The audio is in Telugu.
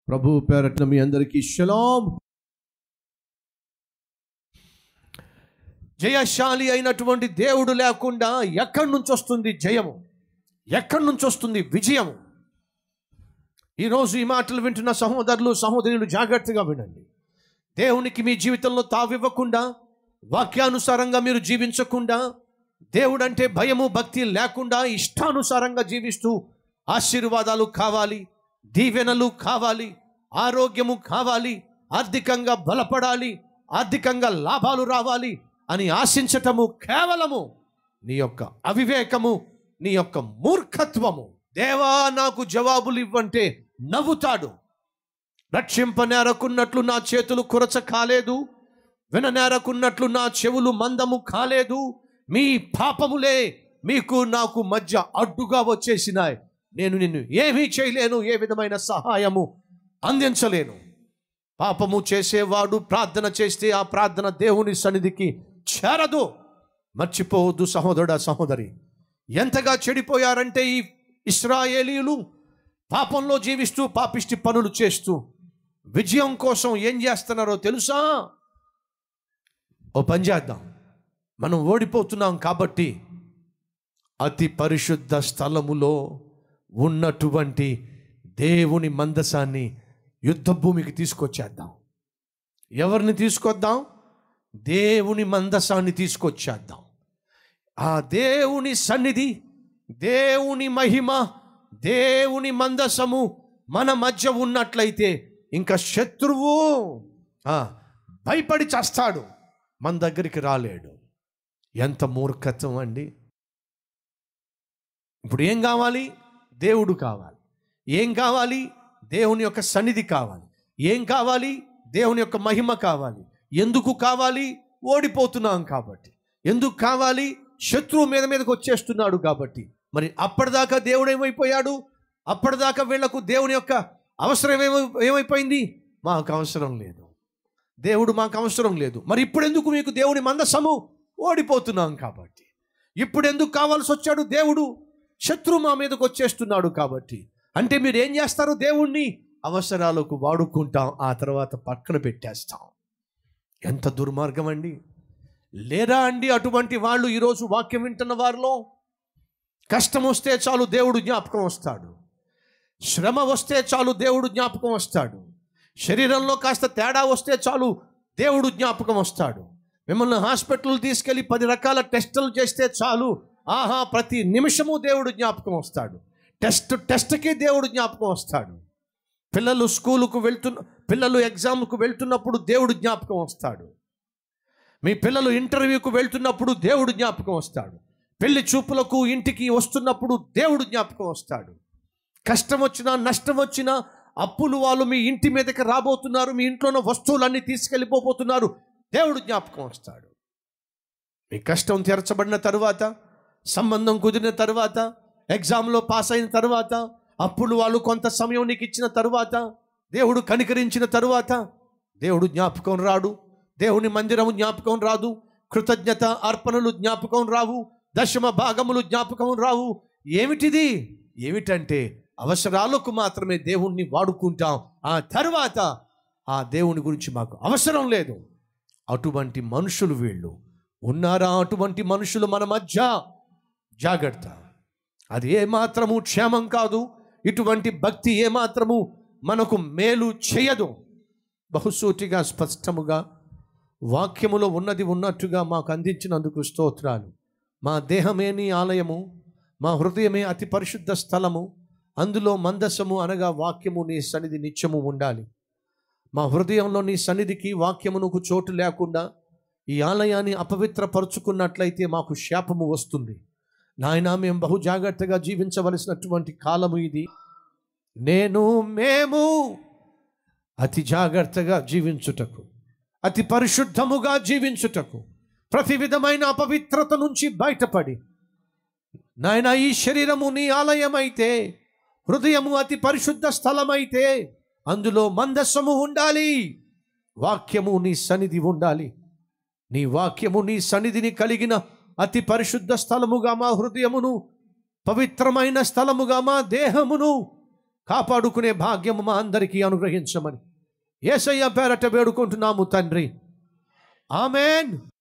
ప్రభు పేరట్న మీ అందరికీ షలాం జయశాలి అయినటువంటి దేవుడు లేకుండా ఎక్కడి నుంచి వస్తుంది జయము ఎక్కడి నుంచి వస్తుంది విజయము ఈరోజు ఈ మాటలు వింటున్న సహోదరులు సహోదరులు జాగ్రత్తగా వినండి దేవునికి మీ జీవితంలో తావివ్వకుండా వాక్యానుసారంగా మీరు జీవించకుండా దేవుడంటే భయము భక్తి లేకుండా ఇష్టానుసారంగా జీవిస్తూ ఆశీర్వాదాలు కావాలి దీవెనలు కావాలి ఆరోగ్యము కావాలి ఆర్థికంగా బలపడాలి ఆర్థికంగా లాభాలు రావాలి అని ఆశించటము కేవలము నీ యొక్క అవివేకము నీ యొక్క మూర్ఖత్వము దేవా నాకు జవాబులు ఇవ్వంటే నవ్వుతాడు రక్షింపనేరకున్నట్లు నా చేతులు కురచ కాలేదు విననేరకున్నట్లు నా చెవులు మందము కాలేదు మీ పాపములే మీకు నాకు మధ్య అడ్డుగా వచ్చేసినాయి నేను నిన్ను ఏమీ చేయలేను ఏ విధమైన సహాయము అందించలేను పాపము చేసేవాడు ప్రార్థన చేస్తే ఆ ప్రార్థన దేవుని సన్నిధికి చేరదు మర్చిపోవద్దు సహోదరుడా సహోదరి ఎంతగా చెడిపోయారంటే ఈ ఇస్రాయేలీలు పాపంలో జీవిస్తూ పాపిష్టి పనులు చేస్తూ విజయం కోసం ఏం చేస్తున్నారో తెలుసా ఓ పని చేద్దాం మనం ఓడిపోతున్నాం కాబట్టి అతి పరిశుద్ధ స్థలములో ఉన్నటువంటి దేవుని మందసాన్ని యుద్ధ భూమికి తీసుకొచ్చేద్దాం ఎవరిని తీసుకొద్దాం దేవుని మందసాన్ని తీసుకొచ్చేద్దాం ఆ దేవుని సన్నిధి దేవుని మహిమ దేవుని మందసము మన మధ్య ఉన్నట్లయితే ఇంకా శత్రువు ఆ, భయపడి చస్తాడు మన దగ్గరికి రాలేడు ఎంత మూర్ఖత్వం అండి ఇప్పుడు ఏం కావాలి దేవుడు కావాలి ఏం కావాలి దేవుని యొక్క సన్నిధి కావాలి ఏం కావాలి దేవుని యొక్క మహిమ కావాలి ఎందుకు కావాలి ఓడిపోతున్నాం కాబట్టి ఎందుకు కావాలి శత్రువు మీద మీదకి వచ్చేస్తున్నాడు కాబట్టి మరి అప్పటిదాకా దేవుడు ఏమైపోయాడు అప్పటిదాకా వీళ్లకు దేవుని యొక్క అవసరం ఏమై ఏమైపోయింది మాకు అవసరం లేదు దేవుడు మాకు అవసరం లేదు మరి ఇప్పుడు ఎందుకు మీకు దేవుని మందసము ఓడిపోతున్నాం కాబట్టి ఇప్పుడు ఎందుకు కావాల్సి వచ్చాడు దేవుడు శత్రు మా మీదకి వచ్చేస్తున్నాడు కాబట్టి అంటే మీరు ఏం చేస్తారు దేవుణ్ణి అవసరాలకు వాడుకుంటాం ఆ తర్వాత పక్కన పెట్టేస్తాం ఎంత దుర్మార్గం అండి లేరా అండి అటువంటి వాళ్ళు ఈరోజు వాక్యం వింటున్న వారిలో కష్టం వస్తే చాలు దేవుడు జ్ఞాపకం వస్తాడు శ్రమ వస్తే చాలు దేవుడు జ్ఞాపకం వస్తాడు శరీరంలో కాస్త తేడా వస్తే చాలు దేవుడు జ్ఞాపకం వస్తాడు మిమ్మల్ని హాస్పిటల్ తీసుకెళ్ళి పది రకాల టెస్టులు చేస్తే చాలు ఆహా ప్రతి నిమిషము దేవుడు జ్ఞాపకం వస్తాడు టెస్ట్ టెస్ట్కి దేవుడు జ్ఞాపకం వస్తాడు పిల్లలు స్కూలుకు వెళ్తున్న పిల్లలు ఎగ్జామ్కు వెళ్తున్నప్పుడు దేవుడు జ్ఞాపకం వస్తాడు మీ పిల్లలు ఇంటర్వ్యూకు వెళ్తున్నప్పుడు దేవుడు జ్ఞాపకం వస్తాడు పెళ్లి చూపులకు ఇంటికి వస్తున్నప్పుడు దేవుడు జ్ఞాపకం వస్తాడు కష్టం వచ్చినా నష్టం వచ్చినా అప్పులు వాళ్ళు మీ ఇంటి మీదకి రాబోతున్నారు మీ ఇంట్లో ఉన్న వస్తువులన్నీ తీసుకెళ్ళిపోబోతున్నారు దేవుడు జ్ఞాపకం వస్తాడు మీ కష్టం తీర్చబడిన తరువాత సంబంధం కుదిరిన తరువాత ఎగ్జామ్లో పాస్ అయిన తరువాత అప్పులు వాళ్ళు కొంత సమయం నీకు ఇచ్చిన తరువాత దేవుడు కనికరించిన తరువాత దేవుడు జ్ఞాపకం రాడు దేవుని మందిరము జ్ఞాపకం రాదు కృతజ్ఞత అర్పణలు జ్ఞాపకం రావు దశమ భాగములు జ్ఞాపకం రావు ఏమిటిది ఏమిటంటే అవసరాలకు మాత్రమే దేవుణ్ణి వాడుకుంటాం ఆ తర్వాత ఆ దేవుని గురించి మాకు అవసరం లేదు అటువంటి మనుషులు వీళ్ళు ఉన్నారా అటువంటి మనుషులు మన మధ్య జాగ్రత్త అది ఏమాత్రము క్షేమం కాదు ఇటువంటి భక్తి ఏమాత్రము మనకు మేలు చేయదు బహుసూటిగా స్పష్టముగా వాక్యములో ఉన్నది ఉన్నట్టుగా మాకు అందించినందుకు స్తోత్రాలు మా దేహమే నీ ఆలయము మా హృదయమే అతి పరిశుద్ధ స్థలము అందులో మందసము అనగా వాక్యము నీ సన్నిధి నిత్యము ఉండాలి మా హృదయంలో నీ సన్నిధికి వాక్యమునకు చోటు లేకుండా ఈ ఆలయాన్ని అపవిత్రపరుచుకున్నట్లయితే మాకు శాపము వస్తుంది నాయన మేము బహు జాగ్రత్తగా జీవించవలసినటువంటి కాలము ఇది నేను మేము అతి జాగ్రత్తగా జీవించుటకు అతి పరిశుద్ధముగా జీవించుటకు ప్రతి విధమైన అపవిత్రత నుంచి బయటపడి నాయన ఈ శరీరము నీ ఆలయమైతే హృదయము అతి పరిశుద్ధ స్థలమైతే అందులో మందస్సము ఉండాలి వాక్యము నీ సన్నిధి ఉండాలి నీ వాక్యము నీ సన్నిధిని కలిగిన అతి పరిశుద్ధ స్థలముగా మా హృదయమును పవిత్రమైన స్థలముగా మా దేహమును కాపాడుకునే భాగ్యము మా అందరికీ అనుగ్రహించమని ఏసయ్య పేరట వేడుకుంటున్నాము తండ్రి ఆమెన్